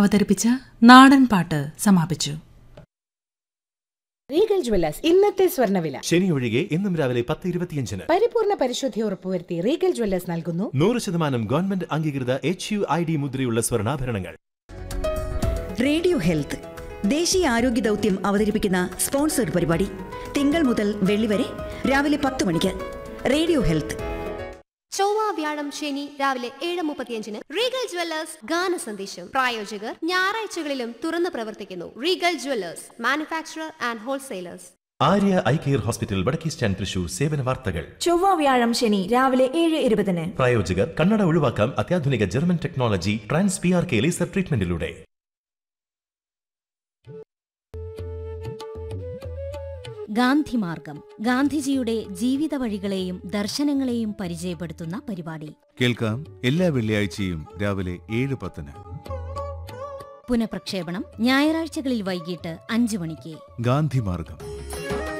അവതരിപ്പിച്ച നാടൻ പാട്ട് സമാപിച്ചു റീഗൽ ജ്വല്ലേഴ്സ് ഇന്നത്തെ സ്വർണ്ണവില ശനി ഒഴികെ ഇന്നും രാവിലെ പത്ത് ഇരുപത്തിയഞ്ചിന് പരിപൂർണ പരിശുദ്ധി ഉറപ്പുവരുത്തി റീഗൽ ജ്വല്ലേഴ്സ് നൽകുന്നു നൂറ് ശതമാനം ഗവൺമെന്റ് അംഗീകൃത എച്ച് യു ഐ ഡി മുദ്രയുള്ള സ്വർണ്ണാഭരണങ്ങൾ റേഡിയോ ഹെൽത്ത് ദേശീയ ആരോഗ്യ ദൗത്യം അവതരിപ്പിക്കുന്ന സ്പോൺസർഡ് പരിപാടി തിങ്കൾ മുതൽ വെള്ളി വരെ രാവിലെ പത്ത് മണിക്ക് റേഡിയോ ഹെൽത്ത് ചൊവ്വ വ്യാഴം ശനി രാവിലെ ഏഴ് മുപ്പത്തിയഞ്ചിന് റീഗൽ ജ്വല്ലേഴ്സ് ഗാന സന്ദേശം പ്രായോജകർ ഞായറാഴ്ചകളിലും തുറന്നു പ്രവർത്തിക്കുന്നു Regal jewellers manufacturer and wholesalers Arya eye care hospital വടക്കേ സ്റ്റാൻഡ് തൃശൂർ സേവന വാർത്തകൾ ചൊവ്വ വ്യാഴം ശനി രാവിലെ ഏഴ് ഇരുപതിന് പ്രായോജകർ കണ്ണട ഒഴിവാക്കാം അത്യാധുനിക German technology trans P R K laser ട്രീറ്റ്മെന്റിലൂടെ ഗാന്ധിമാർഗം ഗാന്ധിജിയുടെ ജീവിത വഴികളെയും ദർശനങ്ങളെയും പരിചയപ്പെടുത്തുന്ന പരിപാടി കേൾക്കാം എല്ലാ വെള്ളിയാഴ്ചയും രാവിലെ ഏഴ് പത്തിന് പുനഃപ്രക്ഷേപണം ഞായറാഴ്ചകളിൽ വൈകിട്ട് അഞ്ചു മണിക്ക് ഗാന്ധിമാർഗം